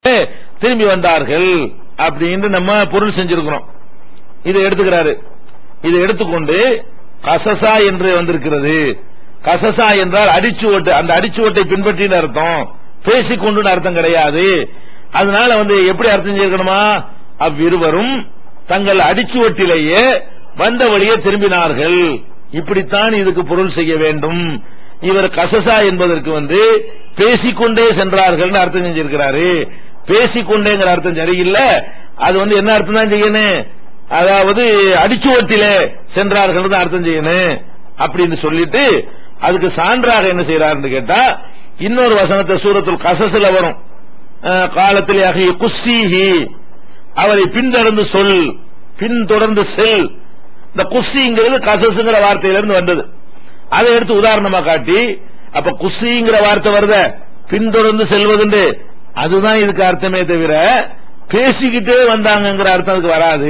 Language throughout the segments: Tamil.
திரும்பி வந்தார்கள் அப்படின்னு நம்ம பொருள் செஞ்சிருக்கிறோம் இதை எடுத்துக்கிறாரு இதை எடுத்துக்கொண்டு கசசா என்று வந்திருக்கிறது கசசா என்றால் அடிச்சுவட்டு அந்த அடிச்சுவட்டை பின்பற்றின்னு அர்த்தம் பேசிக்கொண்டு அர்த்தம் கிடையாது அதனால வந்து எப்படி அர்த்தம் செய்யணுமா அவ்விருவரும் தங்கள் அடிச்சுவட்டிலேயே வந்த வழியே திரும்பினார்கள் இப்படித்தான் இதுக்கு பொருள் செய்ய வேண்டும் இவர் கசசா என்பதற்கு வந்து பேசிக்கொண்டே சென்றார்கள் அர்த்தம் செஞ்சிருக்கிறாரு பேசிக்கொண்டேங்கிற அர்த்தம் சரியில்லை அது வந்து என்ன அர்த்தம் தான் செய்யணும் அதாவது அடிச்சுவட்டிலே சென்றார்கள் தான் அர்த்தம் செய்யணும் அப்படின்னு சொல்லிட்டு அதுக்கு சான்றாக என்ன செய்யறாருன்னு கேட்டா இன்னொரு வசனத்தை சூரத்துல் கசசுல வரும் அஹ், காலத்தில் அகி குஸ்ஸீஹி அவரை பின்தொடர்ந்து சொல் பின்தொடர்ந்து செல் இந்த குஸ்ஸிங்கிறது கசசுங்கிற வார்த்தையிலிருந்து வந்தது அதை எடுத்து உதாரணமா காட்டி அப்ப குஸ்ஸிங்கிற வார்த்தை வருத பின்தொடர்ந்து செல்வதுண்டு அதுதான் இதுக்கு அர்த்தமே தவிர பேசிக்கிட்டே வந்தாங்கங்கிற அர்த்தம் அதுக்கு வராது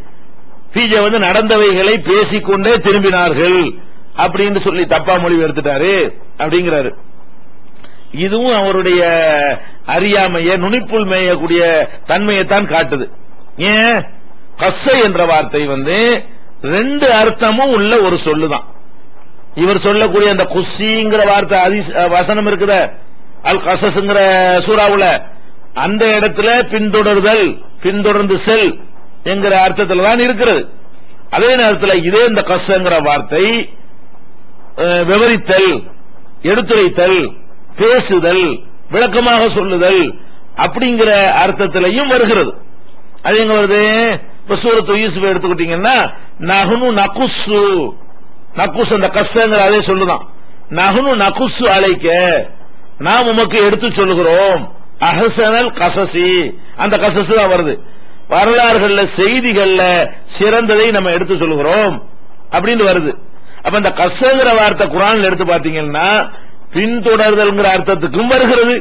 பிஜே வந்து நடந்தவைகளை பேசிக்கொண்டே திரும்பினார்கள் அப்படின்னு சொல்லி தப்பா மொழி எடுத்துட்டாரு அப்படிங்கிறாரு இதுவும் அவருடைய அறியாமைய நுனிப்புள் மேயக்கூடிய தன்மையைத்தான் காட்டுது ஏன் கஸ்ஸை என்ற வார்த்தை வந்து ரெண்டு அர்த்தமும் உள்ள ஒரு சொல்லுதான் இவர் சொல்லக்கூடிய அந்த குஸ்ஸிங்கிற வார்த்தை அதி வசனம் இருக்குத அல் கசஸ்ங்கிற சூறாவுல அந்த இடத்துல பின்தொடர்தல் பின்தொடர்ந்து செல் என்கிற அர்த்தத்தில் தான் இருக்கிறது அதே நேரத்தில் இதே இந்த கசங்கிற வார்த்தை அஹ், விவரித்தல் எடுத்துரைத்தல் பேசுதல் விளக்கமாக சொல்லுதல் அப்படிங்கிற அர்த்தத்திலையும் வருகிறது அது எங்க வருது இப்ப சூரத்து யூசுப் எடுத்துக்கிட்டீங்கன்னா நகுனு நகுசு நக்குஸ் அந்த கஸ்ஸங்கிற அதே சொல்லுதான் நகுனு நகுசு அழைக்க நாம் உமக்கு எடுத்து சொல்லுகிறோம் அஹசனல் கசசி அந்த கசசு தான் வருது வரலாறுகள்ல செய்திகள்ல சிறந்ததை நம்ம எடுத்து சொல்லுகிறோம் அப்படின்னு வருது அப்ப இந்த கசங்கிற வார்த்தை குரான்ல எடுத்து பாத்தீங்கன்னா பின்தொடர்தல்ங்கிற அர்த்தத்துக்கும் வருகிறது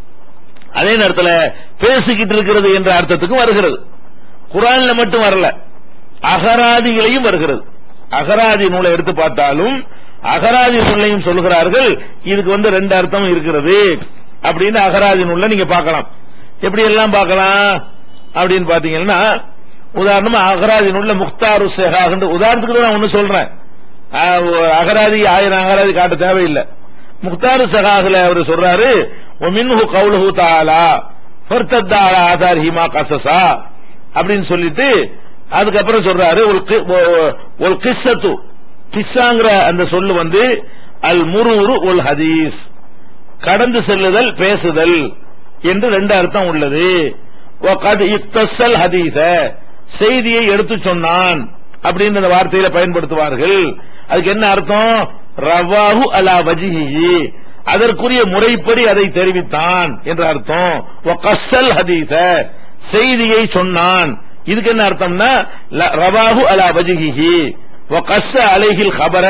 அதே நேரத்தில் பேசிக்கிட்டு இருக்கிறது என்ற அர்த்தத்துக்கும் வருகிறது குரான்ல மட்டும் வரல அகராதிகளையும் வருகிறது அகராதி நூலை எடுத்து பார்த்தாலும் அகராதி நூலையும் சொல்கிறார்கள் இதுக்கு வந்து ரெண்டு அர்த்தம் இருக்கிறது அப்படின்னு அகராதி நூல்ல நீங்க பார்க்கலாம் எப்படி எல்லாம் பார்க்கலாம் அப்படின்னு பாத்தீங்கன்னா உதாரணமா அகராதி நூல்ல முக்தாரு சேகாக உதாரணத்துக்கு நான் ஒண்ணு சொல்றேன் ஆஹ், அகராதி ஆயிரம் அகராதி காட்ட தேவையில்லை முக்தாரு சகாகுல அவர் சொல்றாரு மின்ஹு கவுலுஹு தாலா ஃபர்தத்தா அலா ஆதாரிஹிமா கசசா அப்படின்னு சொல்லிட்டு அதுக்கப்புறம் சொல்றாரு ஒரு கி- ஒ- ஒரு கிஸ்ஸத்து கிஸ்ஸாங்கிற அந்த சொல்லு வந்து அல் முருரு ஒல் ஹதீஸ் கடந்து செல்லுதல் பேசுதல் என்று ரெண்டு அர்த்தம் உள்ளது وقد اقتصل ஹதீஸ செய்தியை எடுத்து சொன்னான் அப்படின்னு அந்த வார்த்தையில பயன்படுத்துவார்கள் அதுக்கு என்ன அர்த்தம் ரவாஹு அலா வஜிஹி அதற்குரிய முறைப்படி அதை தெரிவித்தான் என்ற அர்த்தம் வகஸ்ஸல் ஹதீஸ செய்தியை சொன்னான் இதுக்கு என்ன அர்த்தம்னா ல- ரவாஹு அலா வஜிஹி வகஸ்ஸ அலைஹில் கபர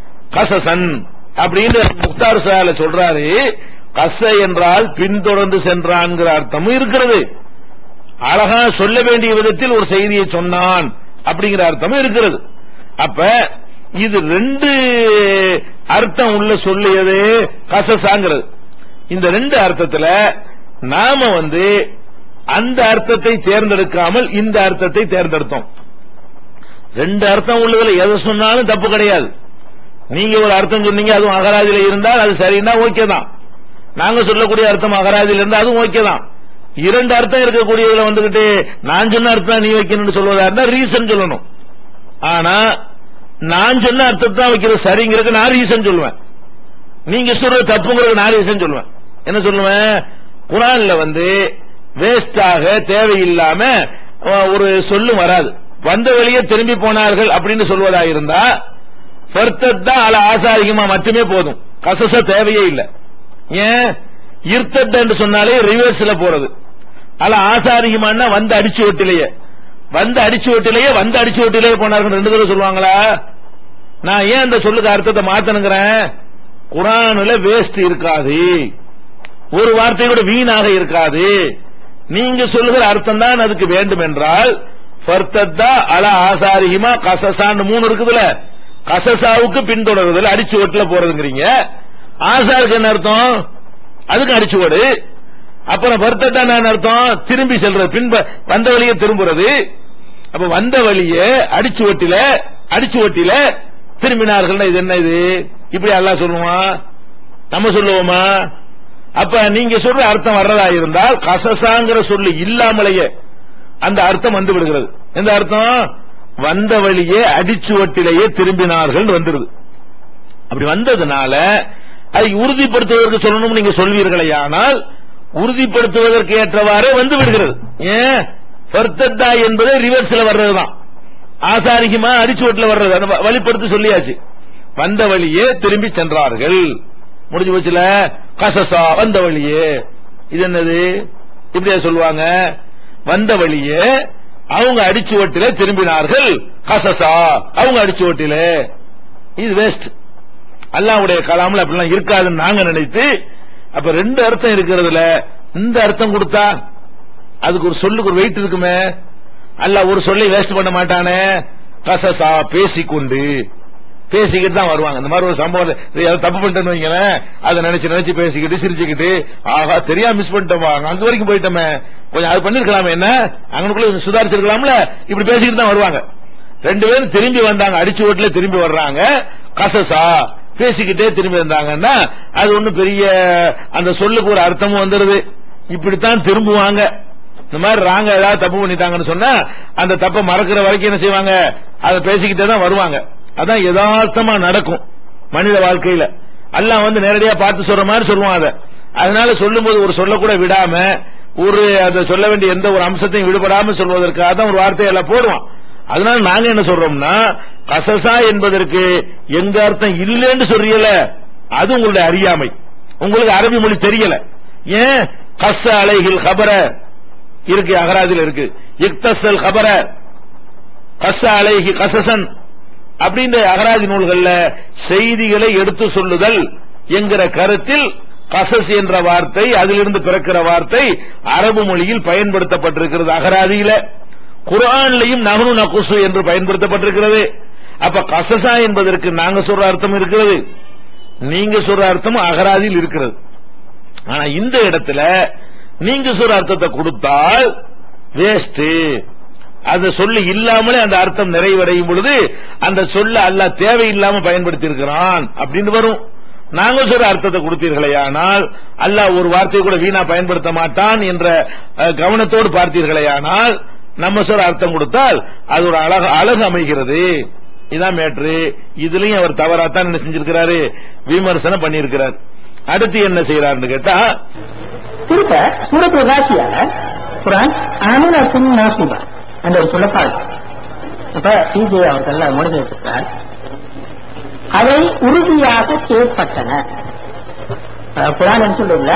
கசசன் அப்படின்னு முக்தார் சால சொல்றாரு கச என்றால் பின்தொடர்ந்து சென்றான்ங்கிற அர்த்தமும் இருக்கிறது அழகா சொல்ல வேண்டிய விதத்தில் ஒரு செய்தியை சொன்னான் அப்படிங்கிற அர்த்தமும் இருக்கிறது அப்ப இது ரெண்டு அர்த்தம் உள்ள சொல்லியது கசசாங்கிறது இந்த ரெண்டு அர்த்தத்துல நாம வந்து அந்த அர்த்தத்தை தேர்ந்தெடுக்காமல் இந்த அர்த்தத்தை தேர்ந்தெடுத்தோம் ரெண்டு அர்த்தம் உள்ளதுல எதை சொன்னாலும் தப்பு கிடையாது நீங்க ஒரு அர்த்தம் சொன்னீங்க அதுவும் அகராதியில இருந்தால் அது சரின்னா ஓகே தான் நாங்க சொல்லக்கூடிய அர்த்தம் அகராதியில இருந்தா அதுவும் ஓகே தான் இரண்டு அர்த்தம் இருக்கக்கூடியதுல வந்துகிட்டு நான் சொன்ன அர்த்தம் நீ வைக்கணும்னு சொல்வதா இருந்தா ரீசன் சொல்லணும் ஆனா நான் சொன்ன அர்த்தத்தை தான் வைக்கிறது சரிங்கிறதுக்கு நான் ரீசன் சொல்லுவேன் நீங்க சொல்றது தப்புங்கிறதுக்கு நான் ரீசன் சொல்லுவேன் என்ன சொல்லுவேன் குரான்ல வந்து வேஸ்டாக தேவையில்லாம அஹ், ஒரு சொல்லும் வராது வந்த வழியே திரும்பி போனார்கள் அப்படின்னு சொல்வதா இருந்தா ஃபர்த்தத்தா அல ஆசாரிகமா மட்டுமே போதும் கசச தேவையே இல்லை ஏன் இருத்தட்ட என்று சொன்னாலே ரிவர்ஸ்ல போறது அல ஆசாரிகமானா வந்து அடிச்சு ஓட்டிலேயே வந்து அடிச்சு ஓட்டிலேயே வந்து அடிச்சு ஓட்டிலேயே போனார்கள் ரெண்டு தடவை சொல்லுவாங்களா நான் ஏன் அந்த சொல்லுக்கு அர்த்தத்தை மாத்தணுங்கிறேன் குரானுல வேஸ்ட் இருக்காது ஒரு வார்த்தை கூட வீணாக இருக்காது நீங்க சொல்லுகிற அர்த்தம் தான் அதுக்கு வேண்டும் என்றால் ஃபர்த்தத்தா அல ஆசாரிஹிமா கசசான்னு மூணு இருக்குதுல கசசாவுக்கு பின்தொடருதல் அடிச்சு ஓட்டுல போறதுங்கிறீங்க ஆசாருக்கு என்ன அர்த்தம் அதுக்கு அடிச்சு ஓடு அப்புறம் வருத்தத்தான் நான் அர்த்தம் திரும்பி செல்றது பின்ப வந்த வழியே திரும்புறது அப்ப வந்த வழியே அடிச்சு ஒட்டில அடிச்சு ஒட்டில திரும்பினார்கள் இது என்ன இது இப்படி அல்லாஹ் சொல்லுவான் நம்ம சொல்லுவோமா அப்ப நீங்க சொல்ற அர்த்தம் வர்றதா இருந்தால் கசசாங்கிற சொல்லு இல்லாமலேயே அந்த அர்த்தம் வந்து விடுகிறது எந்த அர்த்தம் வந்த வழியே அடிச்சு ஒட்டிலேயே திரும்பினார்கள் வந்துருது அப்படி வந்ததுனால அதை உறுதிப்படுத்துவதற்கு சொல்லணும் நீங்க சொல்வீர்களே ஆனால் உறுதிப்படுத்துவதற்கு ஏற்றவாறே வந்து விடுகிறது ஏன் ஃபர்தத்தா என்பது ரிவர்ஸ்ல வர்றதுதான் ஆசாரிகமா அடிச்சுவட்டில் வர்றது அந்த வ- வழிப்படுத்தி சொல்லியாச்சு வந்த வழியே திரும்பி சென்றார்கள் முடிஞ்சு போச்சுல கசசா வந்த வழியே இது என்னது இப்படியா சொல்லுவாங்க வந்த வழியே அவங்க அடிச்சு ஓட்டில திரும்பினார்கள் கசசா அவங்க அடிச்சு ஓட்டில இது வேஸ்ட் அல்லாஹ்வுடைய கலாம்ல அப்படிலாம் இருக்காதுன்னு நாங்க நினைத்து அப்ப ரெண்டு அர்த்தம் இருக்கிறதுல இந்த அர்த்தம் கொடுத்தா அதுக்கு ஒரு சொல்லுக்கு ஒரு வெயிட் இருக்குமே அல்லாஹ் ஒரு சொல்லை வேஸ்ட் பண்ண மாட்டானே கசசா பேசிக்கொண்டு பேசிக்கிட்டு தான் வருவாங்க இந்த மாதிரி ஒரு சம்பவம் ஏதாவது தப்பு பண்ணிட்டேன்னு வைங்களேன் அதை நினைச்சு நினைச்சு பேசிக்கிட்டு சிரிச்சுக்கிட்டு ஆகா தெரியாம மிஸ் பண்ணிட்டோமா அங்க வரைக்கும் போயிட்டோமே கொஞ்சம் அது பண்ணிருக்கலாமே என்ன அங்கனுக்குள்ள சுதாரிச்சிருக்கலாம்ல இப்படி பேசிக்கிட்டு தான் வருவாங்க ரெண்டு பேரும் திரும்பி வந்தாங்க அடிச்சு ஓட்டுல திரும்பி வர்றாங்க கசசா பேசிக்கிட்டே திரும்பி வந்தாங்கன்னா அது ஒண்ணும் பெரிய அந்த சொல்லுக்கு ஒரு அர்த்தமும் வந்துருது இப்படித்தான் திரும்புவாங்க இந்த மாதிரி ராங்க ஏதாவது தப்பு பண்ணிட்டாங்கன்னு சொன்னா அந்த தப்பை மறக்கிற வரைக்கும் என்ன செய்வாங்க அதை பேசிக்கிட்டே தான் வருவாங்க அதான் யதார்த்தமா நடக்கும் மனித வாழ்க்கையில அல்லாஹ் வந்து நேரடியா பார்த்து சொல்ற மாதிரி சொல்லுவான் அதை அதனால சொல்லும்போது ஒரு சொல்ல கூட விடாம ஒரு அதை சொல்ல வேண்டிய எந்த ஒரு அம்சத்தையும் விடுபடாம சொல்வதற்காக தான் ஒரு வார்த்தையை எல்லாம் போடுவான் அதனால நாங்க என்ன சொல்றோம்னா கசசா என்பதற்கு எங்க அர்த்தம் இல்லைன்னு சொல்றீல அது உங்களுடைய அறியாமை உங்களுக்கு அரபி மொழி தெரியல ஏன் கச அலைகில் கபர இருக்கு அகராதில் இருக்கு இக்தசல் கபர கச அலைகி கசசன் அப்படின்ற அகராதி நூல்கள்ல செய்திகளை எடுத்து சொல்லுதல் என்கிற கருத்தில் கசஸ் என்ற வார்த்தை அதிலிருந்து பிறக்கிற வார்த்தை அரபு மொழியில் பயன்படுத்தப்பட்டிருக்கிறது அகராதியில குர்ஆன்லையும் நகனு நகுசு என்று பயன்படுத்தப்பட்டிருக்கிறது அப்ப கசசா என்பதற்கு நாங்க சொல்ற அர்த்தம் இருக்கிறது நீங்க சொல்ற அர்த்தம் அகராதியில் இருக்கிறது ஆனா இந்த இடத்துல நீங்க சொல்ற அர்த்தத்தை கொடுத்தால் வேஸ்ட் அந்த சொல்லு இல்லாமலே அந்த அர்த்தம் நிறைவடையும் பொழுது அந்த சொல்ல அல்லாஹ் தேவையில்லாம பயன்படுத்தி இருக்கிறான் அப்படின்னு வரும் நாங்க சொல்ற அர்த்தத்தை கொடுத்தீர்களே ஆனால் அல்லாஹ் ஒரு வார்த்தையை கூட வீணா பயன்படுத்த மாட்டான் என்ற அஹ், கவனத்தோடு பார்த்தீர்களே ஆனால் நம்ம சொல்ற அர்த்தம் கொடுத்தால் அது ஒரு அழகு அழகு அமைகிறது இதான் மேட்ரு இதுலயும் அவர் தவறாத்தான் என்ன செஞ்சிருக்கிறாரு விமர்சனம் பண்ணியிருக்கிறார் அடுத்து என்ன செய்யறாருன்னு கேட்டா திரும்ப சூரத்து ராசியால குரான் அனுலசும் நாசிபா என்ற ஒரு சொல்லப்பாடு இப்ப பிஜே அவர்கள் மொழிபெயர்த்திருக்கிறார் அவை உறுதியாக செயற்பட்டன அஹ் குரான் என்ன சொல்லுங்க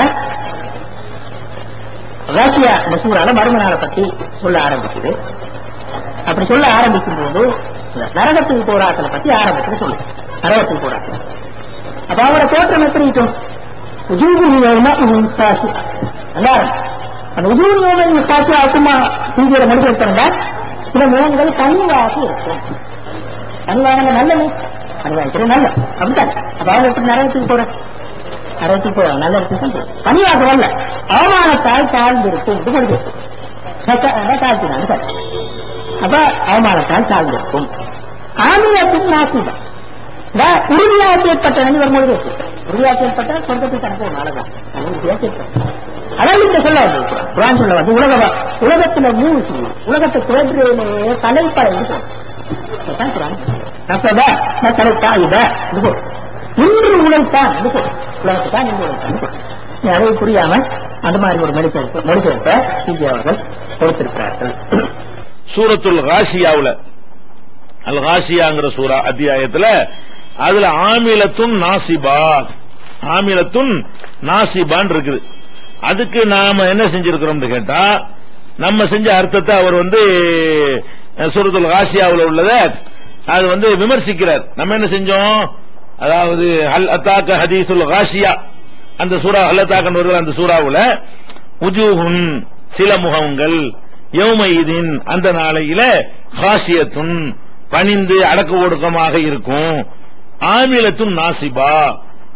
ராசியா இந்த சூறால மறுமனாரை பத்தி சொல்ல ஆரம்பிக்குது அப்படி சொல்ல ஆரம்பிக்கும் போது இந்த நரகத்துக்கு போராட்டத்தை பத்தி ஆரம்பத்தில் சொல்லுது நரகத்துக்கு போராட்டம் அப்ப அவரை தோற்றம் எப்படி இருக்கும் உஜூபு யோகமா சாசி நல்லா அந்த உஜூபு யோகம் சாசி ஆக்குமா இந்தியில மொழிபெயர்த்தா சில முகங்கள் கனிவாக இருக்கும் கனிவாக நல்லது கனிவாக நல்ல அப்படித்தான் அப்ப அவங்க எப்படி நரகத்துக்கு போற நரகத்துக்கு போற நல்ல இருக்கு கனிவாக வரல அவமானத்தால் தாழ்ந்திருக்கும் இது மொழிபெயர்த்து தாழ்த்தினாங்க அப்ப அவமானத்தால் தாழ்ந்திருக்கும் ஆமியத்தின் நாசிதான் இந்த உறுதியாக செயற்பட்ட நண்பர் மொழி உறுதியாக செயற்பட்ட சொர்க்கத்துக்கு அனுப்ப ஒரு நாளதான் அது உறுதியாக செயற்பட்ட அதான் இந்த சொல்ல வந்திருக்கிறார் குரான் சொல்ல வந்து உலக உலகத்துல மூழ்கி உலகத்தை தோன்றிலே தலைப்படைந்து போகும் குரான் நசப ந தலைத்தா இத இது போல் இன்று உழைத்தான் இது போல் உலகத்துக்கான் இன்று உழைத்தான் இது போல். நீ அதை புரியாம அந்த மாதிரி ஒரு மொழிபெயர்ப்பு மொழிபெயர்ப்பை சிஜி அவர்கள் கொடுத்திருக்கிறார்கள் சூரத்துல் காசியாவுல அல் காசியாங்கிற சூரா அத்தியாயத்துல அதுல ஆமிலத்துன் நாசிபா ஆமிலத்துன் நாசிபான் இருக்குது அதுக்கு நாம என்ன செஞ்சிருக்கிறோம்னு கேட்டா நம்ம செஞ்ச அர்த்தத்தை அவர் வந்து அஹ், சூரத்துல் காசியாவுல உள்ளத அது வந்து விமர்சிக்கிறார் நம்ம என்ன செஞ்சோம் அதாவது ஹல் அத்தாக்க ஹதீசுல் காசியா அந்த சூரா ஹல் அத்தாக்கன் வருகிற அந்த சூறாவுல உஜூஹுன் சில முகங்கள் யௌமைதீன் அந்த நாளையில ஹாசியத்துன் பணிந்து அடக்க ஒடுக்கமாக இருக்கும் ஆமிலத்துன் நாசிபா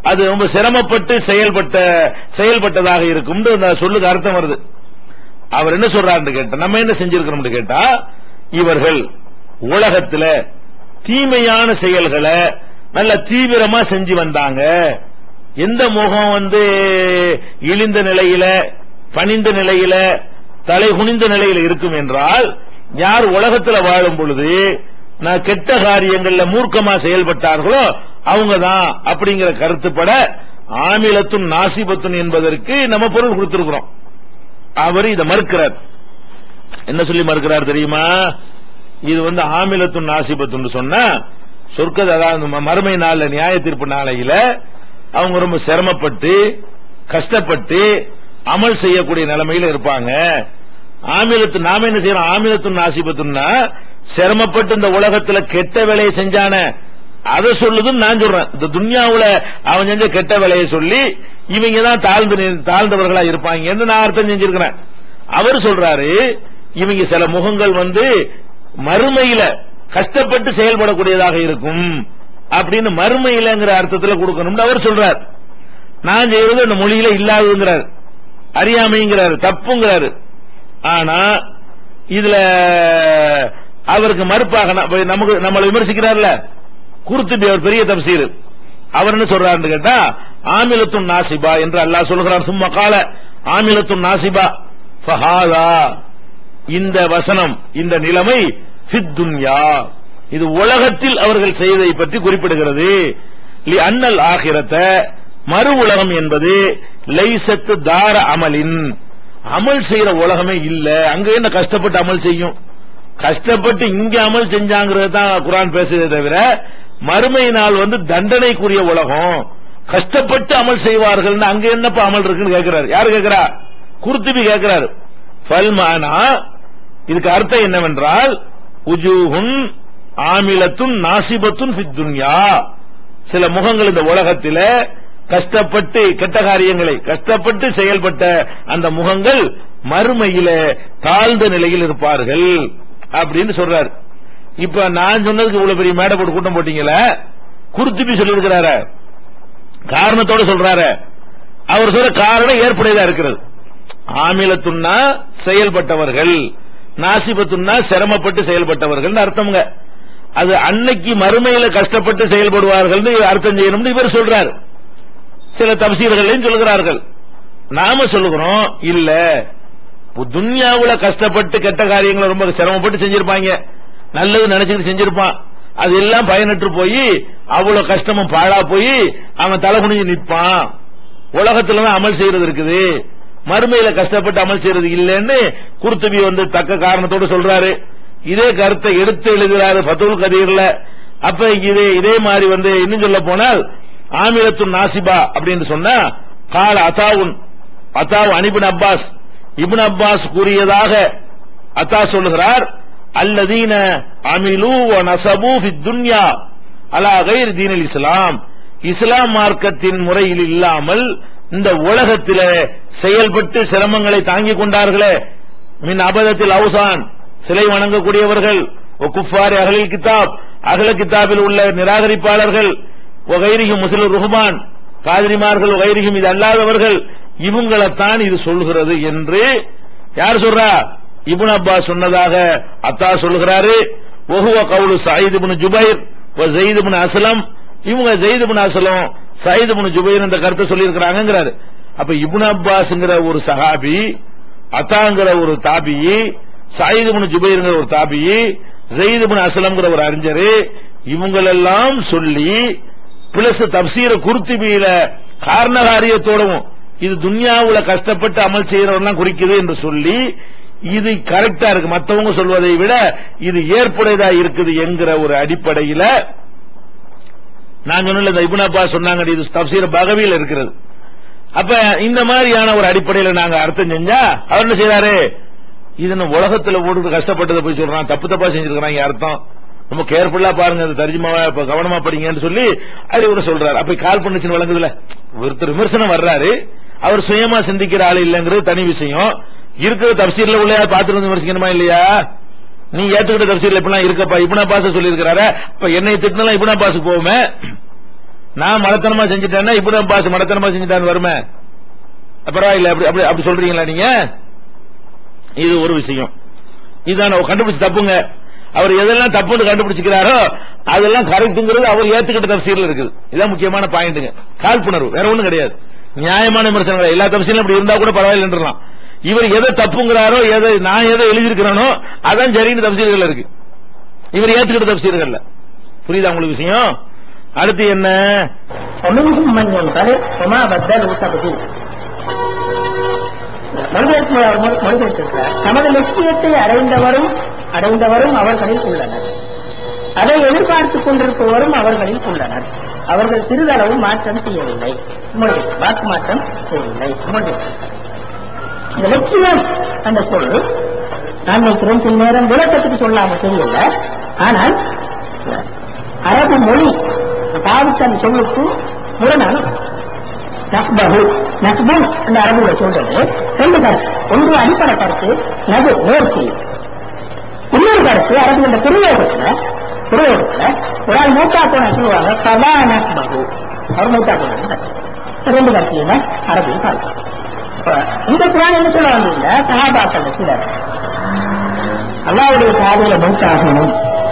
அது ரொம்ப சிரமப்பட்டு செயல்பட்ட செயல்பட்டதாக இருக்கும் அந்த சொல்லுக்கு அர்த்தம் வருது அவர் என்ன சொல்றாருன்னு கேட்டா நம்ம என்ன செஞ்சிருக்கிறோம்னு கேட்டா இவர்கள் உலகத்துல தீமையான செயல்களை நல்ல தீவிரமா செஞ்சு வந்தாங்க எந்த முகம் வந்து இழிந்த நிலையில பணிந்த நிலையில தலை குனிந்த நிலையில இருக்கும் என்றால் யார் உலகத்துல வாழும் பொழுது நான் கெட்ட காரியங்கள்ல மூர்க்கமா செயல்பட்டார்களோ அவங்க தான் அப்படிங்கிற கருத்துப்பட ஆமிலத்துன் நாசிபத்துன் என்பதற்கு நம்ம பொருள் கொடுத்திருக்கிறோம் அவர் இதை மறுக்கிறார் என்ன சொல்லி மறுக்கிறார் தெரியுமா இது வந்து ஆமிலத்துன் நாசிபத்துன்னு சொன்னா சொர்க்கத அதாவது ம- மறுமை நாள்ல நியாய தீர்ப்பு நாளையில அவங்க ரொம்ப சிரமப்பட்டு கஷ்டப்பட்டு அமல் செய்யக்கூடிய நிலைமையில இருப்பாங்க ஆமிலத்து நாம என்ன செய்யறோம் ஆமிலத்துன் நாசிபத்துன்னா சிரமப்பட்டு இந்த உலகத்துல கெட்ட வேலையை செஞ்சான அதை சொல்லுதுன்னு நான் சொல்றேன் இந்த துன்யாவுல அவன் செஞ்ச கெட்ட வேலையை சொல்லி இவங்க தான் தாழ்ந்து நி- தாழ்ந்தவர்களா இருப்பாங்கன்னு நான் அர்த்தம் செஞ்சிருக்கிறேன் அவர் சொல்றாரு இவங்க சில முகங்கள் வந்து மறுமையில கஷ்டப்பட்டு செயல்படக்கூடியதாக இருக்கும் அப்படின்னு மறுமையிலங்கிற அர்த்தத்துல கொடுக்கணும்னு அவர் சொல்றார் நான் செய்வது அந்த மொழியில இல்லாததுங்கிறார் அறியாமைங்கிறாரு தப்புங்கிறாரு ஆனா இதுல அவருக்கு மறுப்பாக ந- இப்ப நமக்கு நம்மளை விமர்சிக்கிறார்ல குருத்துபி அவர் பெரிய தப்சீர் அவர் என்ன சொல்றாருன்னு கேட்டா ஆமிலத்துன் நாசிபா என்று அல்லாஹ் சொல்கிறார் சும்மா கால ஆமிலத்துன் நாசிபா ஃபஹாதா இந்த வசனம் இந்த நிலைமை ஃபித் துன்யா இது உலகத்தில் அவர்கள் செய்ததை பற்றி குறிப்பிடுகிறது லி அன்னல் ஆகிரத்த மறு உலகம் என்பது லைசத்து தார அமலின் அமல் செய்யற உலகமே இல்ல அங்க என்ன கஷ்டப்பட்டு அமல் செய்யும் கஷ்டப்பட்டு இங்க அமல் செஞ்சாங்கிறது தான் குரான் பேசுதே தவிர மறுமை நாள் வந்து தண்டனைக்குரிய உலகம் கஷ்டப்பட்டு அமல் செய்வார்கள் அங்க என்னப்பா அமல் இருக்குன்னு கேட்கிறாரு யாரு கேட்கிறா குர்துபி கேட்கிறாரு ஃபல்மானா இதுக்கு அர்த்தம் என்னவென்றால் உஜூஹுன் ஆமிலத்துன் நாசிபத்துன் ஃபித் துன்யா சில முகங்கள் இந்த உலகத்தில கஷ்டப்பட்டு கெட்ட காரியங்களை கஷ்டப்பட்டு செயல்பட்ட அந்த முகங்கள் மறுமையில தாழ்ந்த நிலையில் இருப்பார்கள் அப்படின்னு சொல்றாரு இப்ப நான் சொன்னதுக்கு இவ்வளவு பெரிய மேடை போட்டு கூட்டம் போட்டீங்களே குருத்துபி சொல்லியிருக்கிறாரு காரணத்தோட சொல்றாரு அவர் சொல்ற காரணம் ஏற்புடையதா இருக்கிறது ஆமிலத்துன்னா செயல்பட்டவர்கள் நாசிபத்துன்னா சிரமப்பட்டு செயல்பட்டவர்கள் அர்த்தம்ங்க அது அன்னைக்கு மறுமையில கஷ்டப்பட்டு செயல்படுவார்கள் அர்த்தம் செய்யணும்னு இவர் சொல்றாரு சில தப்சீர்களையும் சொல்கிறார்கள் நாம சொல்லுகிறோம் இல்ல துன்யாவுல கஷ்டப்பட்டு கெட்ட காரியங்களை ரொம்ப சிரமப்பட்டு செஞ்சிருப்பாங்க நல்லது நினைச்சிட்டு செஞ்சிருப்பான் அது எல்லாம் பயனற்று போய் அவ்வளவு கஷ்டமும் பாழா போய் அவன் தலை குனிஞ்சு நிற்பான் உலகத்துல தான் அமல் செய்யறது இருக்குது மறுமையில கஷ்டப்பட்டு அமல் செய்யறது இல்லைன்னு குருத்துபி வந்து தக்க காரணத்தோடு சொல்றாரு இதே கருத்தை எடுத்து எழுதுறாரு பத்துல் கதீர்ல அப்ப இதே இதே மாதிரி வந்து இன்னும் சொல்ல போனால் ஆமிலத்துன் நாசிபா அப்படின்னு சொன்னா கால அத்தாவுன் அத்தாவு அனிபின் அப்பாஸ் இப்னு அப்பாஸ் கூறியதாக அத்தா சொல்லுகிறார் அல்லதீன அமிலு வ நசபு ஃபித் துன்யா அலா கைர் தீனில் இஸ்லாம் இஸ்லாம் மார்க்கத்தின் முறையில் இல்லாமல் இந்த உலகத்தில செயல்பட்டு சிரமங்களை தாங்கிக் கொண்டார்களே மின் அபதத்தில் அவுசான் சிலை வணங்கக்கூடியவர்கள் ஒ குஃபாரி அகலில் கிதாப் அகல கிதாபில் உள்ள நிராகரிப்பாளர்கள் ஒகைரிகும் முஸ்லிம் ருஹ்மான் பாதிரிமார்கள் ஒகைரிகும் இது அல்லாதவர்கள் இவங்களைத்தான் இது சொல்கிறது என்று யார் சொல்றா இப்னு அப்பாஸ் சொன்னதாக அத்தா சொல்லுகிறாரு ஒஹுவ கவுலு சயீத் இப்னு ஜுபைர் வ ஸெய்த் இப்னு அஸ்லம் இவங்க Zaid ibn Aslam Saeed ibn Jubair இந்த கருத்தை சொல்லி இருக்கிறாங்கிறாரு அப்ப இப்னு அப்பாஸ்ங்கிற ஒரு சஹாபி அத்தாங்கிற ஒரு தாபியி சயீத் இப்னு ஜுபைர்ங்கிற ஒரு தாபியி ஸெய்த் இப்னு அஸ்லம்ங்கிற ஒரு அறிஞர் இவங்களெல்லாம் சொல்லி பிளஸ் தப்சீர குருத்திபியில காரணகாரியத்தோடவும் இது துன்யாவுல கஷ்டப்பட்டு அமல் செய்யறவெல்லாம் குறிக்குது என்று சொல்லி இது கரெக்டா இருக்கு மத்தவங்க சொல்வதை விட இது ஏற்புடையதா இருக்குது என்கிற ஒரு அடிப்படையில நான் சொன்ன இந்த இப்னு அப்பாஸ் சொன்னாங்க இது தப்சீர பகவியில் இருக்கிறது அப்ப இந்த மாதிரியான ஒரு அடிப்படையில நாங்க அர்த்தம் செஞ்சா அவர் என்ன செய்யறாரு இது நம்ம உலகத்துல போட்டு கஷ்டப்பட்டதை போய் சொல்றான் தப்பு தப்பா செஞ்சிருக்கிறாங்க அர்த்தம் ரொம்ப கேர்ஃபுல்லா பாருங்க அது தர்ஜிமாவா இப்ப கவனமா படிங்கன்னு சொல்லி அறிவுரை சொல்றாரு அப்ப கால் பண்ணுச்சுன்னு வழங்குதுல ஒருத்தர் விமர்சனம் வர்றாரு அவர் சுயமா சிந்திக்கிற ஆள் இல்லைங்கிறது தனி விஷயம் இருக்கிற தப்சீர்ல உள்ள பாத்துட்டு வந்து விமர்சிக்கணுமா இல்லையா நீ ஏத்துக்கிட்ட தப்சீர்ல இப்பெல்லாம் இருக்கப்பா இப்னா பாச சொல்லி இருக்கிறாரு இப்ப என்னை திட்டினா இப்னா பாசுக்கு போவோமே நான் மடத்தனமா செஞ்சுட்டேன்னா இப்படி பாஸ் மடத்தனமா செஞ்சுட்டான்னு வருமே பரவாயில்ல அப்படி அப்படி அப்படி சொல்றீங்களா நீங்க இது ஒரு விஷயம் இதான் அவர் கண்டுபிடிச்சு தப்புங்க அவர் எதெல்லாம் தப்புன்னு கண்டுபிடிச்சிக்கிறாரோ அதெல்லாம் கரெக்ட்டுங்கிறது அவர் ஏத்துக்கிட்ட தப்சீர்ல இருக்குது இதான் முக்கியமான பாயிண்ட்டுங்க காழ்ப்புணர்வு வேற ஒண்ணும் கிடையாது நியாயமான விமர்சனம் கிடையாது எல்லா தப்சீலும் அப்படி இருந்தா கூட பரவாயில்லைன்றலாம் இவர் எதை தப்புங்கிறாரோ எதை நான் எதை எழுதியிருக்கிறேனோ அதான் சரின்னு தப்சீர்கள் இருக்கு இவர் ஏத்துக்கிட்ட தப்சீர்கள்ல புரியுதா உங்களுக்கு விஷயம் அடுத்து என்ன ومنهم من ينطلق وما بدلوا تبديل மொழிபெயர்ப்பு மொழி- மொழிபெயர்த்திருக்கிறார் தமது லட்சியத்தை அடைந்தவரும் அடைந்தவரும் அவர்களில் உள்ளனர் அதை எதிர்பார்த்துக் கொண்டிருப்பவரும் அவர்களில் உள்ளனர் அவர்கள் சிறிதளவு மாற்றம் செய்யவில்லை மொழி வாக்கு மாற்றம் செய்யவில்லை மொழி இந்த லட்சியம் அந்த சொல் நான் நினைக்கிறேன் சில நேரம் விளக்கத்துக்கு சொல்லாம தெரியல ஆனால் அரபு மொழி பாவித்த அந்த சொல்லுக்கு முரணான நக்பஹு நக்புன் அந்த அரபுல சொல்றது ரெண்டு கருத்து ஒன்று அடிப்படை கருத்து நது நேர்த்தி இன்னொரு கருத்து அரபு இந்த பிரயோகத்துல பிரயோகத்துல ஒரு ஆள் மூத்தா போன சொல்லுவாங்க கதா நக்பஹு அவர் மூத்தா போன ரெண்டு கருத்தையுமே அரபியில் பார்க்கலாம் இப்ப இந்த குரான் என்ன சொல்ல வந்தீங்க சகாபாக்கள் சிலர் அல்லாவுடைய சாதியில மூத்தாகணும்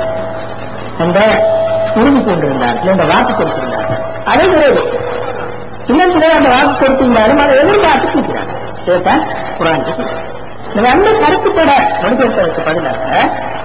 என்ற உறுதி கொண்டிருந்தார்கள் என்ற வாக்கு கொடுத்திருந்தார்கள் அதே பிறகு இன்னும் சிலர் அந்த வாக்கு கொடுத்திருந்தாலும் அதை எதிர்பார்த்து கேட்கிறார் கேட்டா குரான் இந்த அந்த கருத்துப்பட மொழிபெயர்ப்பதற்கு பதிலாக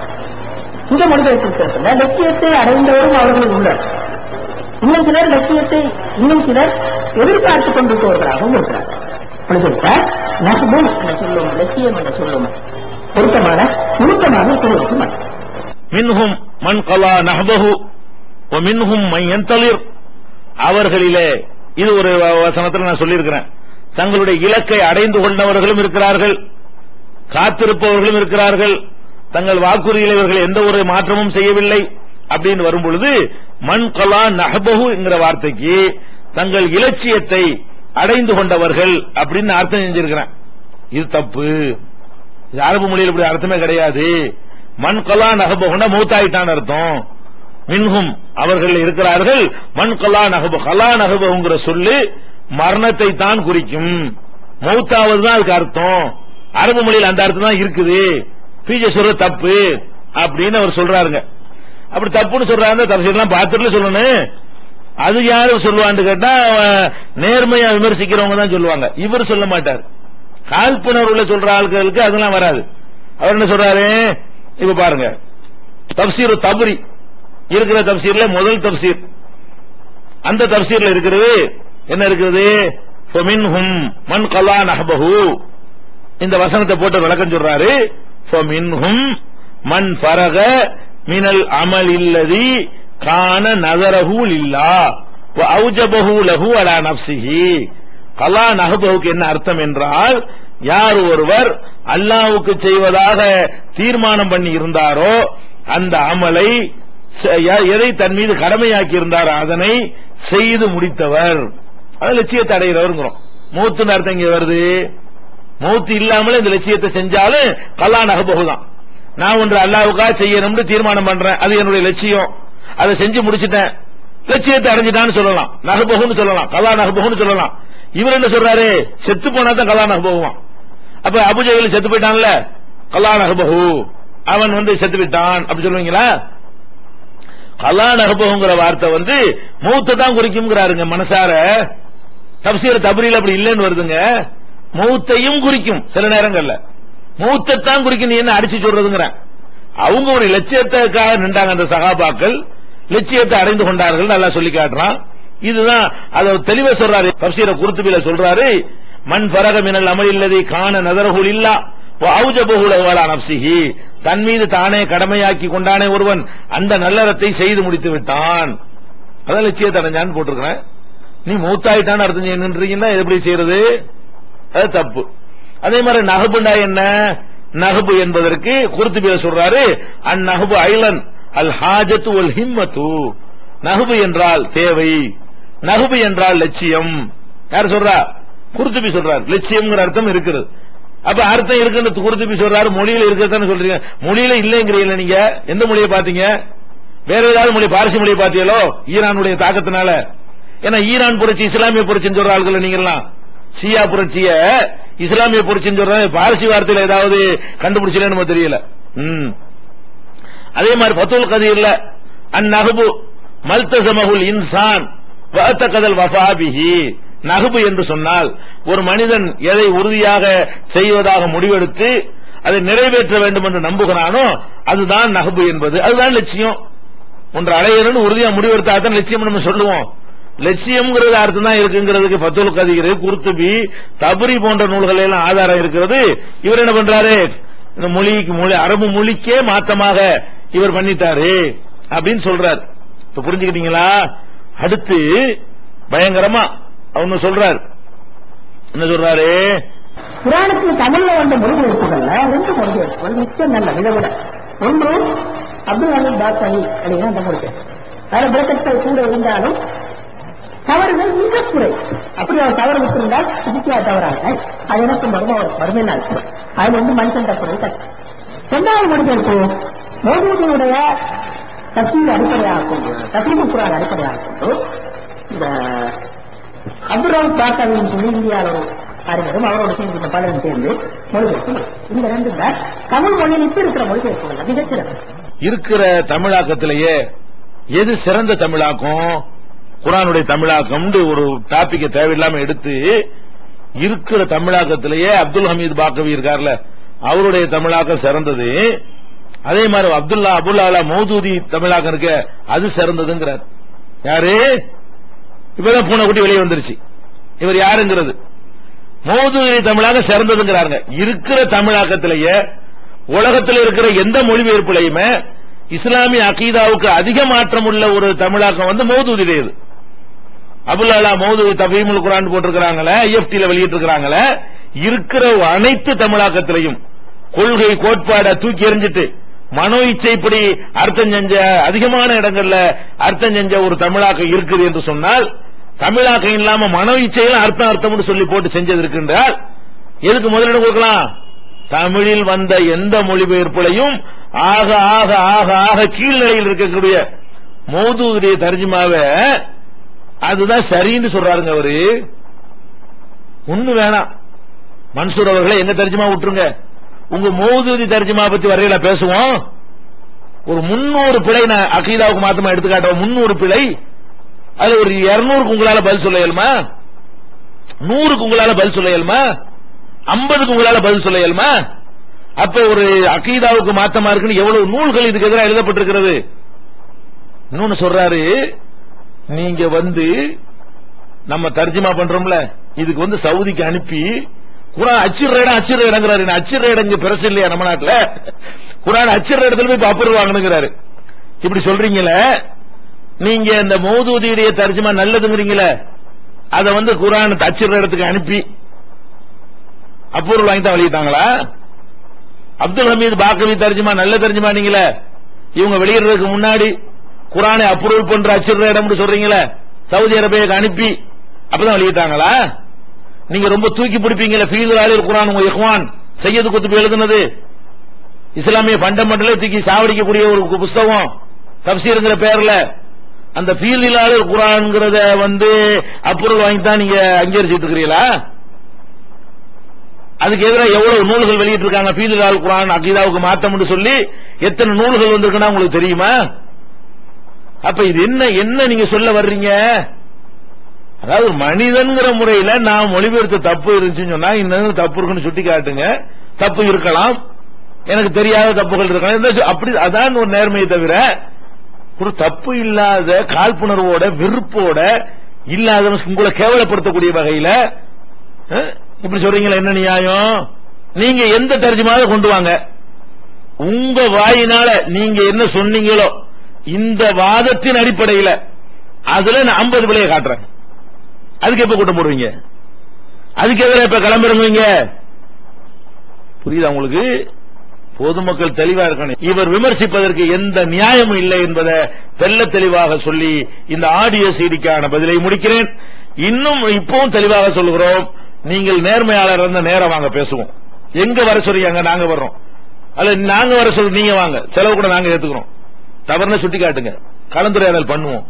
இந்த மொழிபெயர்ப்பிருக்கிறதுல லட்சியத்தை அடைந்தவரும் அவர்கள் உள்ளனர் இன்னும் சிலர் லட்சியத்தை இன்னும் சிலர் எதிர்பார்த்துக் கொண்டிருப்பவர்களாகவும் இருக்கிறார் மொழிபெயர்ப்ப நசுபும் என்ற சொல்லும் லட்சியம் என்ற சொல்லும் பொருத்தமான நுணுக்கமாக சொல்லுவது மட்டும் மின்ஹும் மன் கலா நஹபஹு வ மின்ஹும் மை யந்தலிர் அவர்களிலே இது ஒரு வ- வசனத்துல நான் சொல்லியிருக்கிறேன் தங்களுடைய இலக்கை அடைந்து கொண்டவர்களும் இருக்கிறார்கள் காத்திருப்பவர்களும் இருக்கிறார்கள் தங்கள் வாக்குறுதியில் இவர்கள் எந்த ஒரு மாற்றமும் செய்யவில்லை அப்படின்னு வரும் பொழுது மன் கலா நஹபஹு என்கிற வார்த்தைக்கு தங்கள் இலட்சியத்தை அடைந்து கொண்டவர்கள் அப்படின்னு அர்த்தம் செஞ்சிருக்கிறேன் இது தப்பு இது அரபு மொழியில் இப்படி அர்த்தமே கிடையாது மண் கலா நகபகுனா மூத்தாயிட்டான் அர்த்தம் மின்ஹும் அவர்கள் இருக்கிறார்கள் மண் கலா நகபு கலா நகபகுங்கிற சொல்லு மரணத்தை தான் குறிக்கும் மௌத்தாவது தான் அதுக்கு அர்த்தம் அரபு மொழியில் அந்த அர்த்தம் தான் இருக்குது பீஜ சொல்ற தப்பு அப்படின்னு அவர் சொல்றாருங்க அப்படி தப்புன்னு சொல்றாங்க தப்சீர்லாம் பார்த்துட்டு சொல்லணும் அது யாரு சொல்லுவான்னு கேட்டா அவன் நேர்மையா விமர்சிக்கிறவங்க தான் சொல்லுவாங்க இவர் சொல்ல மாட்டார் காழ்ப்புணர்வுல சொல்ற ஆட்களுக்கு அதெல்லாம் வராது அவர் என்ன சொல்றாரு இப்ப பாருங்க தப்சீர் தபுரி இருக்கிற தப்சீர்ல முதல் தப்சீர் அந்த தப்சீர்ல இருக்கிறது என்ன இருக்கிறது ஃபமின்ஹும் மன் கலா நஹபஹு இந்த வசனத்தை போட்டு விளக்கம் சொல்றாரு ஃபமின்ஹும் மன் ஃபரக மினல் அமல் இல்லதி கான நதரஹு லில்லா வ அவுஜபஹு லஹு அலா நஃப்ஸிஹி கலா நஹபஹுக்கு என்ன அர்த்தம் என்றால் யார் ஒருவர் அல்லாஹ்வுக்கு செய்வதாக தீர்மானம் பண்ணி இருந்தாரோ அந்த அமலை செ- ய- எதை தன் மீது கடமையாக்கி இருந்தாரோ அதனை செய்து முடித்தவர் அது லட்சியத்தை அடைகிறவருங்கிறோம் மூத்துன்னு அர்த்தம் இங்க வருது மூத்து இல்லாமலே இந்த லட்சியத்தை செஞ்சாலும் கல்லா நகபகுதான் நான் ஒன்று அல்லாவுக்காக செய்யணும்னு தீர்மானம் பண்றேன் அது என்னுடைய லட்சியம் அதை செஞ்சு முடிச்சிட்டேன் லட்சியத்தை அடைஞ்சிட்டான்னு சொல்லலாம் நகபகுன்னு சொல்லலாம் கல்லா நகபகுன்னு சொல்லலாம் இவர் என்ன சொல்றாரு செத்து போனா தான் கல்லா நகபகுவான் அப்ப அபுஜெயில் செத்து போயிட்டான்ல கல்லா நகபகு அவன் வந்து செத்து விட்டான் அப்படி சொல்லுவீங்களா கல்லா நகபகுங்கிற வார்த்தை வந்து மூத்தை தான் குறிக்கும்ங்கிறாருங்க மனசார தப்சீர் தபரியில் அப்படி இல்லைன்னு வருதுங்க மௌத்தையும் குறிக்கும் சில நேரங்கள்ல மௌத்தைத்தான் குறிக்கும் நீ என்ன அடிச்சு சொல்றதுங்கிறேன் அவங்க ஒரு லட்சியத்துக்காக நின்றாங்க அந்த சகாபாக்கள் லட்சியத்தை அடைந்து கொண்டார்கள் நல்லா சொல்லி காட்டுறான் இதுதான் அதை தெளிவா சொல்றாரு தப்சீர குருத்துபில சொல்றாரு மண் பரக மினல் அமல் இல்லதை காண நதரகுல் இல்லா அவுஜபகுலா நப்சிஹி தன் மீது தானே கடமையாக்கி கொண்டானே ஒருவன் அந்த நல்லறத்தை செய்து முடித்து விட்டான் அதான் லட்சியத்தை அடைஞ்சான்னு போட்டிருக்கிறேன் நீ மூத்தாயிட்டான்னு அர்த்தம் செய்யணுன்றீங்கன்னா எப்படி செய்யறது அது தப்பு அதே மாதிரி நகபுண்டா என்ன நகபு என்பதற்கு குருத்துபில சொல்றாரு அந் நகபு ஐலன் அல் ஹாஜத்து ஒல் ஹிம்மத்து நகபு என்றால் தேவை நகபு என்றால் லட்சியம் யார் சொல்றா குருத்துபி சொல்றார் லட்சியம்ங்கிற அர்த்தம் இருக்குது அப்ப அர்த்தம் இருக்குன்னு குருத்துபி சொல்றாரு மொழியில இருக்கிறதான்னு சொல்றீங்க மொழியில இல்லைங்கிறீங்களா நீங்க எந்த மொழியை பாத்தீங்க வேற ஏதாவது மொழி பாரசி மொழியை பாத்தீங்களோ ஈரானுடைய தாக்கத்தினால ஏன்னா ஈரான் புரட்சி இஸ்லாமிய புரட்சின்னு சொல்ற ஆள்கள் நீங்கெல்லாம் சியா புரட்சிய இஸ்லாமிய புரட்சின்னு சொல்றாங்க பாரசி வார்த்தையில ஏதாவது கண்டுபிடிச்சல நம்ம தெரியல ம். அதே மாதிரி பத்துல் கதீர்ல அந்நகபு மல்தசமகுல் இன்சான் கதல் வஃபாபிஹி நகபு என்று சொன்னால் ஒரு மனிதன் எதை உறுதியாக செய்வதாக முடிவெடுத்து அதை நிறைவேற்ற வேண்டும் என்று நம்புகிறானோ அதுதான் நகபு என்பது அதுதான் லட்சியம் ஒன்று அடையணும்னு உறுதியா முடிவெடுத்தா தான் லட்சியம் நம்ம சொல்லுவோம் லட்சியம்ங்கிறது அர்த்தம் தான் இருக்குங்கிறதுக்கு பத்துல் கதிகிறது குருத்துபி தபரி போன்ற நூல்கள் எல்லாம் ஆதாரம் இருக்கிறது இவர் என்ன பண்றாரு இந்த மொழிக்கு மொழி அரபு மொழிக்கே மாத்தமாக இவர் பண்ணிட்டாரு அப்படின்னு சொல்றார் இப்ப புரிஞ்சுக்கிட்டீங்களா அடுத்து பயங்கரமா அவங்க சொல்றார் என்ன சொல்றாரு குரானுக்கு தமிழ்ல வந்த மொழிபெயர்ப்புகள்ல ரெண்டு மொழிபெயர்ப்புகள் மிச்சம் நல்ல விட விட ஒன்று அப்துல் அலி பாத்தனி அப்படிங்கிற அந்த மொழிபெயர்ப்பு அதில் விளக்கங்கள் கூட இருந்தாலும் தவறுகள் மிக குறை அப்படி அவர் தவறு விட்டிருந்தால் சிகிச்சையா தவறாக அது எனக்கு மர்ம மறுமையில் இருக்கும் அதுல வந்து மனுஷன் தப்புறது தப்பு இரண்டாவது மொழிபெயர்ப்பு மோதியுடைய தசீர் அடிப்படையாக கொண்டு தசீர் குரான் அடிப்படையாக கொண்டு இந்த அப்துல் ரவுப் பாக்காவின்னு சொல்லி இந்தியாவில் ஒரு அறிஞரும் அவரோட சேர்ந்து இந்த பலரும் சேர்ந்து மொழிபெயர்ப்பு இந்த ரெண்டு தான் தமிழ் மொழியில் இப்ப இருக்கிற மொழிபெயர்ப்புகள் மிகச்சிறந்த இருக்கிற தமிழாக்கத்திலேயே எது சிறந்த தமிழாக்கம் குரானுடைய தமிழாக்கம்னு ஒரு டாபிக்க தேவையில்லாம எடுத்து இருக்கிற தமிழாக்கத்திலேயே அப்துல் ஹமீத் பாக்கவி இருக்கார்ல அவருடைய தமிழாக்கம் சிறந்தது அதே மாதிரி அப்துல்லா அபுல்லாலா மௌதூதி தமிழாக்கம் இருக்க அது சிறந்ததுங்கிறார் யாரு இப்பதான் பூனைக்குட்டி வெளியே வந்துருச்சு இவர் யாருங்கிறது மௌதூதி தமிழாக சிறந்ததுங்கிறாருங்க இருக்கிற தமிழாக்கத்திலேயே உலகத்தில் இருக்கிற எந்த மொழிபெயர்ப்புலையுமே இஸ்லாமிய அகீதாவுக்கு அதிக மாற்றம் உள்ள ஒரு தமிழாக்கம் வந்து மௌதூதியுடையது அபுல்லாலா மௌதூதி தபீமுல் குரான் போட்டிருக்கிறாங்களே ஐஎஃப்டில வெளியிட்டு இருக்கிறாங்களே இருக்கிற அனைத்து தமிழாக்கத்திலையும் கொள்கை கோட்பாட தூக்கி எறிஞ்சிட்டு மனோ இச்சைப்படி அர்த்தம் செஞ்ச அதிகமான இடங்கள்ல அர்த்தம் செஞ்ச ஒரு தமிழாக்கம் இருக்குது என்று சொன்னால் தமிழாக்கம் இல்லாம மனோ இச்சையில அர்த்தம் அர்த்தம்னு சொல்லி போட்டு செஞ்சது இருக்கின்றால் எதுக்கு முதலிடம் கொடுக்கலாம் தமிழில் வந்த எந்த மொழிபெயர்ப்புலையும் ஆக ஆக ஆக ஆக கீழ்நிலையில் இருக்கக்கூடிய மௌதூதுடைய தர்ஜிமாவை அதுதான் சரின்னு சொல்றாருங்க அவரு ஒண்ணு வேணாம் மன்சூர் அவர்களை எங்க தர்ஜிமா விட்டுருங்க உங்க மௌதூதி தர்ஜிமா பத்தி வரையில பேசுவோம் ஒரு முன்னூறு பிழை நான் அகீதாவுக்கு மாத்தமா எடுத்துக்காட்டுவோம் முன்னூறு பிழை அது ஒரு இருநூறுக்கு உங்களால பதில் சொல்ல இயலுமா நூறுக்கு உங்களால பதில் சொல்ல இயலுமா ஐம்பதுக்கு உங்களால பதில் சொல்ல இயலுமா அப்ப ஒரு அகீதாவுக்கு மாத்தமா இருக்குன்னு எவ்வளவு நூல்கள் இதுக்கு எதிராக எழுதப்பட்டிருக்கிறது இன்னொன்னு சொல்றாரு நீங்க வந்து நம்ம தர்ஜிமா பண்றோம்ல இதுக்கு வந்து சவுதிக்கு அனுப்பி குரான் அச்சிடுற இடம் அச்சிடுற இடங்கிறாரு என்ன அச்சிடுற இடம் இங்க பெருசு இல்லையா நம்ம நாட்டுல குரான் அச்சிடுற இடத்துல போய் அப்புறம் வாங்கணுங்கிறாரு இப்படி சொல்றீங்களே நீங்க இந்த மௌதூதியுடைய தர்ஜிமா நல்லதுங்கிறீங்களே அத வந்து குரான் அச்சிடுற இடத்துக்கு அனுப்பி அப்ரூவல் வாங்கி தான் வெளியிட்டாங்களா அப்துல் ஹமீத் பாக்கவி தர்ஜிமா நல்ல தர்ஜிமா நீங்களே இவங்க வெளியிடுறதுக்கு முன்னாடி குரானை அப்ரூவல் பண்ற அச்சிடுற இடம்னு சொல்றீங்களே சவுதி அரேபியாவுக்கு அனுப்பி அப்பதான் வெளியிட்டாங்களா நீங்க ரொம்ப தூக்கி பிடிப்பீங்கல்ல ஃபீல் ஆலில் குரான் உங்க இஹ்வான் சையது குத்துபி எழுதுனது இஸ்லாமிய ஃபண்டமெண்டலே தூக்கி சாவடிக்கக்கூடிய ஒரு புஸ்தகம் தப்சீருங்கிற பேர்ல அந்த ஃபீல் இல்லாத குரான்ங்கிறத வந்து அப்ரூவல் வாங்கி தான் நீங்க அங்கீகரிச்சுட்டு இருக்கிறீங்களா அதுக்கு எதிராக எவ்வளவு நூல்கள் வெளியிட்டு இருக்காங்க ஃபீல் ஆல் குரான் அகீதாவுக்கு மாத்தம்னு சொல்லி எத்தனை நூல்கள் வந்திருக்குன்னா உங்களுக்கு தெரியுமா அப்ப இது என்ன என்ன நீங்க சொல்ல வர்றீங்க அதாவது ஒரு மனிதன்கிற முறையில நான் மொழிபெயர்த்த தப்பு இருந்துச்சுன்னு சொன்னா இன்னும் தப்பு இருக்குன்னு சுட்டி காட்டுங்க தப்பு இருக்கலாம் எனக்கு தெரியாத தப்புகள் இருக்கலாம் இந்த அப்படி அதான் ஒரு நேர்மையை தவிர ஒரு தப்பு இல்லாத காழ்ப்புணர்வோட வெறுப்போட இல்லாத உங்களை கேவலப்படுத்தக்கூடிய வகையில அஹ், இப்படி சொல்றீங்களா என்ன நியாயம் நீங்க எந்த தர்ஜிமாவை கொண்டு வாங்க உங்க வாயினால நீங்க என்ன சொன்னீங்களோ இந்த வாதத்தின் அடிப்படையில் அதுல நான் 50 விலையை காட்டுறேன் அதுக்கு எப்ப கூட்டம் போடுவீங்க அதுக்கு எதிராக இப்ப கிளம்புறீங்க புரியுதா உங்களுக்கு பொதுமக்கள் தெளிவா இருக்கணும் இவர் விமர்சிப்பதற்கு எந்த நியாயமும் இல்லை என்பதை தெல்ல தெளிவாக சொல்லி இந்த ஆடியோ சீடிக்கான பதிலை முடிக்கிறேன் இன்னும் இப்பவும் தெளிவாக சொல்லுகிறோம் நீங்கள் நேர்மையாளர் இருந்த நேரம் வாங்க பேசுவோம் எங்க வர சொல்றீங்க நாங்க வர்றோம் அல்ல நாங்க வர சொல்ல நீங்க வாங்க செலவு கூட நாங்க ஏத்துக்கிறோம் தவறுன சுட்டி காட்டுங்க கலந்துரையாடல் பண்ணுவோம்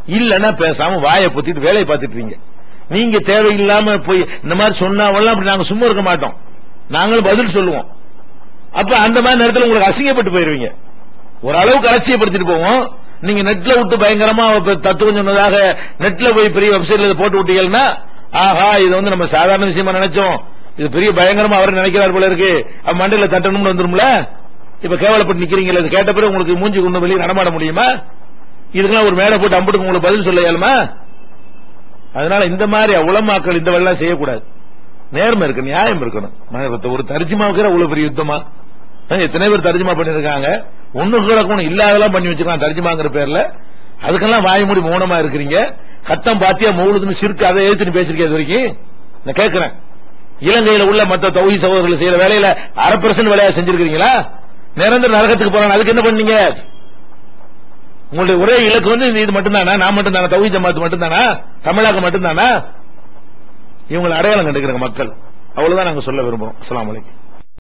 இல்லன்னா பேசாம வாயை பொத்திட்டு வேலையை பார்த்துட்டு இருக்கீங்க நீங்க தேவையில்லாம போய் இந்த மாதிரி சொன்னாவெல்லாம் அப்படி நாங்க சும்மா இருக்க மாட்டோம் நாங்களும் பதில் சொல்லுவோம் அப்ப அந்த மாதிரி நேரத்தில் உங்களுக்கு அசிங்கப்பட்டு போயிருவீங்க ஓரளவுக்கு அலட்சியப்படுத்திட்டு போவோம் நீங்க நெட்ல விட்டு பயங்கரமா இப்ப தத்துவம் சொன்னதாக நெட்ல போய் பெரிய வெப்சைட்ல இதை போட்டு விட்டீங்கன்னா ஆஹா இது வந்து நம்ம சாதாரண விஷயமா நினைச்சோம் இது பெரிய பயங்கரமா அவர் நினைக்கிறார் போல இருக்கு அப்ப மண்டையில தட்டணும்னு வந்துரும்ல இப்ப கேவலப்பட்டு நிக்கிறீங்களா இது கேட்ட பிறகு உங்களுக்கு மூஞ்சி கொண்டு வெளியே நடமாட முடியுமா இதுக்கெல்லாம் ஒரு மேடை போட்டு அம்புட்டு உங்களுக்கு பதில் சொல்ல இயலுமா அதனால இந்த மாதிரி உளமாக்கள் இந்த வேலை செய்யக்கூடாது நேர்மை இருக்கு நியாயம் இருக்கணும் ம- ஒரு தரிஜிமாவுக்கு அவ்வளவு பெரிய யுத்தமா அஹ் எத்தனை பேர் தர்ஜுமா பண்ணிருக்காங்க ஒண்ணு கிடக்கணும் இல்லாதெல்லாம் பண்ணி வச்சிருக்கான் தர்ஜுமாங்கிற பேர்ல அதுக்கெல்லாம் வாய் மூடி மௌனமா இருக்கிறீங்க கத்தம் பாத்தியா மௌலுதுன்னு சிறுக்கு அதை எழுத்து நீ பேசிருக்கேன் இது வரைக்கும் நான் கேட்கிறேன் இலங்கையில உள்ள மத்த தௌஹி சகோதரர்கள் செய்யற வேலையில அரை பர்சன்ட் வேலையா செஞ்சிருக்கீங்களா நிரந்தர நரகத்துக்கு போறாங்க அதுக்கு என்ன பண்ணீங்க உங்களுடைய ஒரே இலக்கு வந்து இது மட்டும்தானா நான் மட்டும்தானா தௌஹி ஜமாத் மட்டும்தானா தமிழாக்க மட்டும்தானா இவங்களை அடையாளம் கண்டுக்கிறாங்க மக்கள் அவ்வளவுதான் நாங்க சொல்ல விரும்புறோம் அஸ்ஸலாமு அலைக்கும்